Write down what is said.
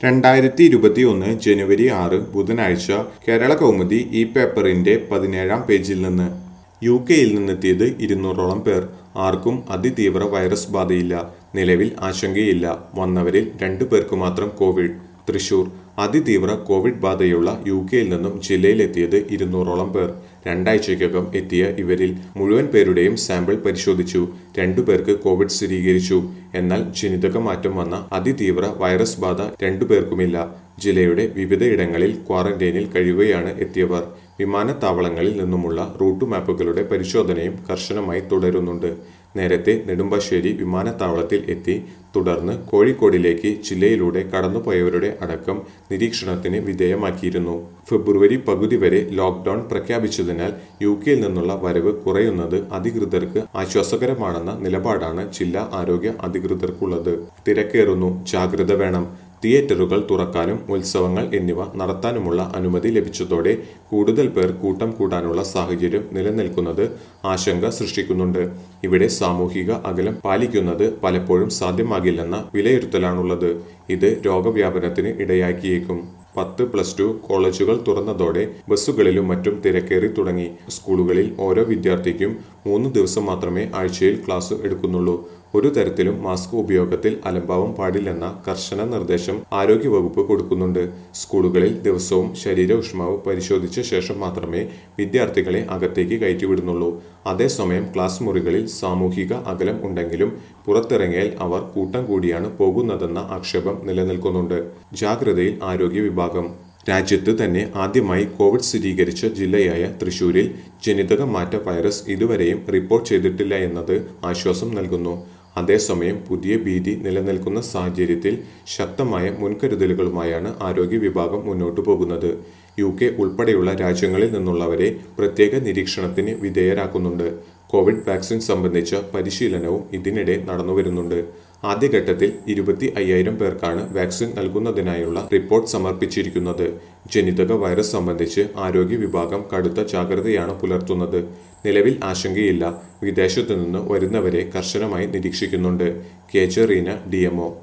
രണ്ടായിരത്തി ഇരുപത്തി ഒന്ന് ജനുവരി ആറ് ബുധനാഴ്ച കേരള കൗമുദി ഈ പേപ്പറിന്റെ പതിനേഴാം പേജിൽ നിന്ന് യു കെയിൽ നിന്നെത്തിയത് ഇരുന്നൂറോളം പേർ ആർക്കും അതിതീവ്ര വൈറസ് ബാധയില്ല നിലവിൽ ആശങ്കയില്ല വന്നവരിൽ രണ്ടു പേർക്ക് മാത്രം കോവിഡ് തൃശൂർ അതിതീവ്ര കോവിഡ് ബാധയുള്ള യു കെയിൽ നിന്നും ജില്ലയിലെത്തിയത് ഇരുന്നൂറോളം പേർ രണ്ടാഴ്ചയ്ക്കകം എത്തിയ ഇവരിൽ മുഴുവൻ പേരുടെയും സാമ്പിൾ പരിശോധിച്ചു രണ്ടു പേർക്ക് കോവിഡ് സ്ഥിരീകരിച്ചു എന്നാൽ ജനിതക മാറ്റം വന്ന അതിതീവ്ര വൈറസ് ബാധ രണ്ടു പേർക്കുമില്ല ജില്ലയുടെ വിവിധയിടങ്ങളിൽ ക്വാറന്റൈനിൽ കഴിയുകയാണ് എത്തിയവർ വിമാനത്താവളങ്ങളിൽ നിന്നുമുള്ള റൂട്ട് മാപ്പുകളുടെ പരിശോധനയും കർശനമായി തുടരുന്നുണ്ട് നേരത്തെ നെടുമ്പാശ്ശേരി വിമാനത്താവളത്തിൽ എത്തി തുടർന്ന് കോഴിക്കോടിലേക്ക് ജില്ലയിലൂടെ കടന്നുപോയവരുടെ അടക്കം നിരീക്ഷണത്തിന് വിധേയമാക്കിയിരുന്നു ഫെബ്രുവരി പകുതി വരെ ലോക്ക്ഡൌൺ പ്രഖ്യാപിച്ചതിനാൽ യു കെയിൽ നിന്നുള്ള വരവ് കുറയുന്നത് അധികൃതർക്ക് ആശ്വാസകരമാണെന്ന നിലപാടാണ് ജില്ലാ ആരോഗ്യ അധികൃതർക്കുള്ളത് തിരക്കേറുന്നു ജാഗ്രത വേണം തിയേറ്ററുകൾ തുറക്കാനും ഉത്സവങ്ങൾ എന്നിവ നടത്താനുമുള്ള അനുമതി ലഭിച്ചതോടെ കൂടുതൽ പേർ കൂട്ടം കൂടാനുള്ള സാഹചര്യം നിലനിൽക്കുന്നത് ആശങ്ക സൃഷ്ടിക്കുന്നുണ്ട് ഇവിടെ സാമൂഹിക അകലം പാലിക്കുന്നത് പലപ്പോഴും സാധ്യമാകില്ലെന്ന വിലയിരുത്തലാണുള്ളത് ഇത് രോഗവ്യാപനത്തിന് ഇടയാക്കിയേക്കും പത്ത് പ്ലസ് ടു കോളേജുകൾ തുറന്നതോടെ ബസ്സുകളിലും മറ്റും തിരക്കേറി തുടങ്ങി സ്കൂളുകളിൽ ഓരോ വിദ്യാർത്ഥിക്കും മൂന്ന് ദിവസം മാത്രമേ ആഴ്ചയിൽ ക്ലാസ് എടുക്കുന്നുള്ളൂ ഒരു തരത്തിലും മാസ്ക് ഉപയോഗത്തിൽ അലംഭാവം പാടില്ലെന്ന കർശന നിർദ്ദേശം ആരോഗ്യവകുപ്പ് കൊടുക്കുന്നുണ്ട് സ്കൂളുകളിൽ ദിവസവും ശരീര ഊഷ്മാവ് പരിശോധിച്ച ശേഷം മാത്രമേ വിദ്യാർത്ഥികളെ അകത്തേക്ക് കയറ്റിവിടുന്നുള്ളൂ അതേസമയം ക്ലാസ് മുറികളിൽ സാമൂഹിക അകലം ഉണ്ടെങ്കിലും പുറത്തിറങ്ങിയാൽ അവർ കൂട്ടം കൂടിയാണ് പോകുന്നതെന്ന ആക്ഷേപം നിലനിൽക്കുന്നുണ്ട് ജാഗ്രതയിൽ ആരോഗ്യ വിഭാഗം രാജ്യത്ത് തന്നെ ആദ്യമായി കോവിഡ് സ്ഥിരീകരിച്ച ജില്ലയായ തൃശൂരിൽ ജനിതക മാറ്റ വൈറസ് ഇതുവരെയും റിപ്പോർട്ട് ചെയ്തിട്ടില്ല എന്നത് ആശ്വാസം നൽകുന്നു അതേസമയം പുതിയ ഭീതി നിലനിൽക്കുന്ന സാഹചര്യത്തിൽ ശക്തമായ മുൻകരുതലുകളുമായാണ് ആരോഗ്യ വിഭാഗം മുന്നോട്ടു പോകുന്നത് യു കെ ഉൾപ്പെടെയുള്ള രാജ്യങ്ങളിൽ നിന്നുള്ളവരെ പ്രത്യേക നിരീക്ഷണത്തിന് വിധേയരാക്കുന്നുണ്ട് കോവിഡ് വാക്സിൻ സംബന്ധിച്ച പരിശീലനവും ഇതിനിടെ നടന്നുവരുന്നുണ്ട് ആദ്യഘട്ടത്തിൽ ഇരുപത്തി അയ്യായിരം പേർക്കാണ് വാക്സിൻ നൽകുന്നതിനായുള്ള റിപ്പോർട്ട് സമർപ്പിച്ചിരിക്കുന്നത് ജനിതക വൈറസ് സംബന്ധിച്ച് ആരോഗ്യ വിഭാഗം കടുത്ത ജാഗ്രതയാണ് പുലർത്തുന്നത് നിലവിൽ ആശങ്കയില്ല വിദേശത്തു നിന്ന് വരുന്നവരെ കർശനമായി നിരീക്ഷിക്കുന്നുണ്ട് കെ ജെ റീന ഡി